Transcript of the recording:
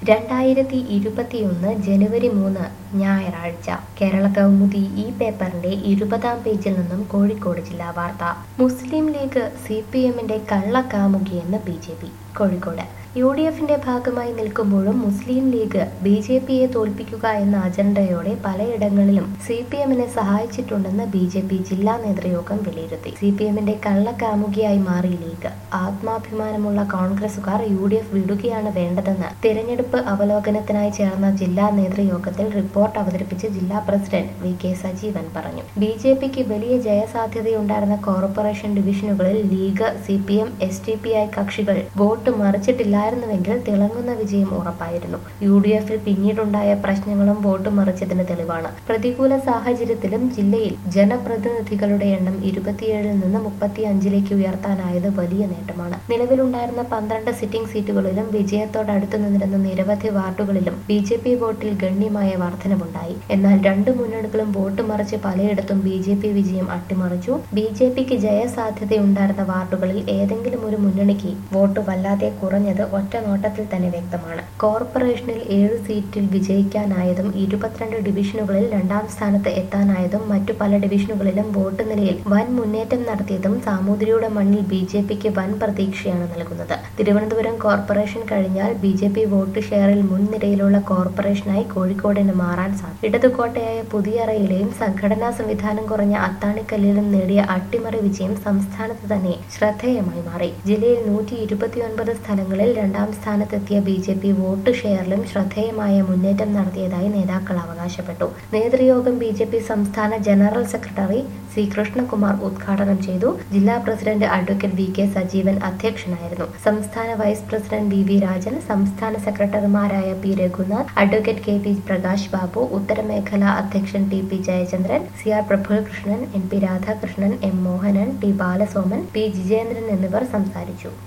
രണ്ടായിരത്തി ഇരുപത്തിയൊന്ന് ജനുവരി മൂന്ന് ഞായറാഴ്ച കേരള കൗമുദി ഈ പേപ്പറിന്റെ ഇരുപതാം പേജിൽ നിന്നും കോഴിക്കോട് ജില്ലാ വാർത്ത മുസ്ലിം ലീഗ് സി പി എമ്മിന്റെ കള്ളക്കാമുകിയെന്ന് B J P Kozhikode U D എഫിന്റെ ഭാഗമായി നിൽക്കുമ്പോഴും മുസ്ലിം ലീഗ് ബി ജെ പിയെ തോൽപ്പിക്കുക എന്ന അജണ്ടയോടെ പലയിടങ്ങളിലും സി പി എമ്മിനെ സഹായിച്ചിട്ടുണ്ടെന്ന് ബി ജെ പി ജില്ലാ നേതൃയോഗം വിലയിരുത്തി സി പി എമ്മിന്റെ കള്ളക്കാമുകിയായി മാറി ലീഗ് ആത്മാഭിമാനമുള്ള കോൺഗ്രസുകാർ യു ഡി എഫ് വിടുകയാണ് വേണ്ടതെന്ന് തിരഞ്ഞെടുപ്പ് അവലോകനത്തിനായി ചേർന്ന ജില്ലാ നേതൃയോഗത്തിൽ റിപ്പോർട്ട് അവതരിപ്പിച്ച് ജില്ലാ പ്രസിഡന്റ് വി കെ സജീവൻ പറഞ്ഞു ബി ജെ പിക്ക് വലിയ ജയസാധ്യതയുണ്ടായിരുന്ന കോർപ്പറേഷൻ ഡിവിഷനുകളിൽ league C P M S T P I കക്ഷികൾ വോട്ട് മറിച്ചിട്ടില്ലായിരുന്നുവെങ്കിൽ തിളങ്ങുന്ന വിജയം ഉറപ്പായിരുന്നു യു ഡി എഫിൽ പിന്നീടുണ്ടായ പ്രശ്നങ്ങളും വോട്ട് മറിച്ചതിന് തെളിവാണ് പ്രതികൂല സാഹചര്യത്തിലും ജില്ലയിൽ ജനപ്രതിനിധികളുടെ എണ്ണം ഇരുപത്തിയേഴിൽ നിന്ന് മുപ്പത്തി അഞ്ചിലേക്ക് ഉയർത്താനായത് വലിയ നേട്ടമാണ് നിലവിലുണ്ടായിരുന്ന പന്ത്രണ്ട് സിറ്റിംഗ് സീറ്റുകളിലും വിജയത്തോടടുത്തു നിന്നിരുന്ന നിരവധി വാർഡുകളിലും ബി ജെ പി വോട്ടിൽ ഗണ്യമായ വർധനവുണ്ടായി എന്നാൽ രണ്ട് മുന്നണികളും വോട്ട് മറിച്ച് പലയിടത്തും ബി ജെ പി വിജയം അട്ടിമറിച്ചു ബി ജെ പിക്ക് ജയസാധ്യതയുണ്ടായിരുന്ന വാർഡുകളിൽ ഏതെങ്കിലും ഒരു മുന്നണിക്ക് വോട്ട് വല്ലാതെ കുറഞ്ഞത് ഒറ്റ നോട്ടത്തിൽ തന്നെ വ്യക്തമാണ് കോർപ്പറേഷനിൽ ഏഴ് സീറ്റിൽ വിജയിക്കാനായതും ഇരുപത്തിരണ്ട് ഡിവിഷനുകളിൽ രണ്ടാം സ്ഥാനത്ത് എത്താനായതും മറ്റു പല ഡിവിഷനുകളിലും വോട്ട് നിലയിൽ വൻ മുന്നേറ്റം നടത്തിയതും സാമൂതിരിയുടെ മണ്ണിൽ ബി ജെ പിക്ക് വൻ പ്രതീക്ഷയാണ് നൽകുന്നത് തിരുവനന്തപുരം കോർപ്പറേഷൻ കഴിഞ്ഞാൽ ബി ജെ പി വോട്ട് ഷെയറിൽ മുൻനിരയിലുള്ള കോർപ്പറേഷനായി കോഴിക്കോടിന് മാറാൻ സാധിക്കും ഇടതുകോട്ടയായ പുതിയറയിലെയും സംഘടനാ സംവിധാനം കുറഞ്ഞ അത്താണിക്കല്ലിലും നേടിയ അട്ടിമറി വിജയം സംസ്ഥാനത്ത് തന്നെ ശ്രദ്ധേയമായി മാറി ജില്ലയിൽ നൂറ്റി ഇരുപത്തിയൊൻപത് സ്ഥലങ്ങളിൽ രണ്ടാം സ്ഥാനത്തെത്തിയ ബി ജെ പി വോട്ട് ഷെയറിലും ശ്രദ്ധേയമായ മുന്നേറ്റം നടത്തിയതായി നേതാക്കൾ അവകാശപ്പെട്ടു നേതൃയോഗം ബി ജെ പി സംസ്ഥാന ജനറൽ സെക്രട്ടറി സി കൃഷ്ണകുമാർ ഉദ്ഘാടനം ചെയ്തു ജില്ലാ president advocate V K Sajeevan അധ്യക്ഷനായിരുന്നു സംസ്ഥാന vice president V V Rajan സംസ്ഥാന സെക്രട്ടറിമാരായ P Raghunath advocate K T Prakash Babu ഉത്തരമേഖല അധ്യക്ഷൻ T P Jayachandran C R Prafulkrishnan N P Radhakrishnan M Mohanan T Balasoman P Jijendran എന്നിവർ സംസാരിച്ചു